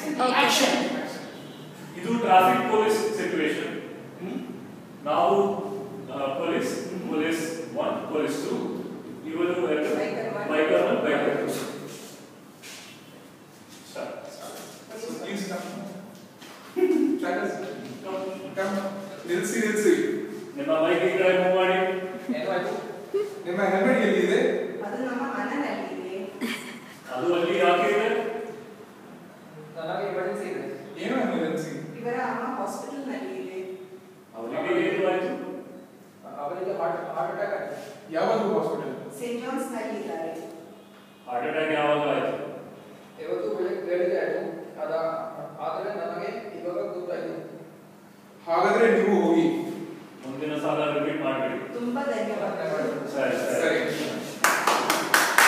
Action ಇದು traffic police situation ನಾವು police police one police two ಇವರು ಎರಡು Biker one. Biker one biker two start So please come. Travis, come. ನಿಲ್ಸಿ ನಿಲ್ಸಿ ನಿಮ್ಮ ಬೈಕ್ ಈ ಕಡೆ ಮೂವ್ ಮಾಡಿ ಏನಾಯ್ತು ನಿಮ್ಮ ಹೆಲ್ಮೆಟ್ ಎಲ್ಲಿದೆ ಅದು ನಮ್ಮ ಮನೆಯಲ್ಲಿ ಇದೆ ಅದು ಅಲ್ಲಿ ಯಾಕೆ ಇದೆ ನನಗೆ ಎಮರ್ಜೆನ್ಸಿ ಇದೆ ಏನು ಎಮರ್ಜೆನ್ಸಿ ಇವರ ಅಮ್ಮ ಹಾಸ್ಪಿಟಲ್ ನಲ್ಲಿ ಇದೆ ಅವರಿಗೆ ಏನು ಆಯ್ತು ಅವರಿಗೆ ಹಾರ್ಟ್ ಹಾರ್ಟ್ ಅಟ್ಯಾಕ್ ಆಗಿದೆ ಯಾವುದು ಹಾಸ್ಪಿಟಲ್ ಸೇಂಟ್ ಜಾನ್ಸ್ ನಲ್ಲಿ ಇದ್ದಾರೆ ಹಾರ್ಟ್ ಅಟ್ಯಾಕ್ ಯಾವಾಗ ಆಯ್ತು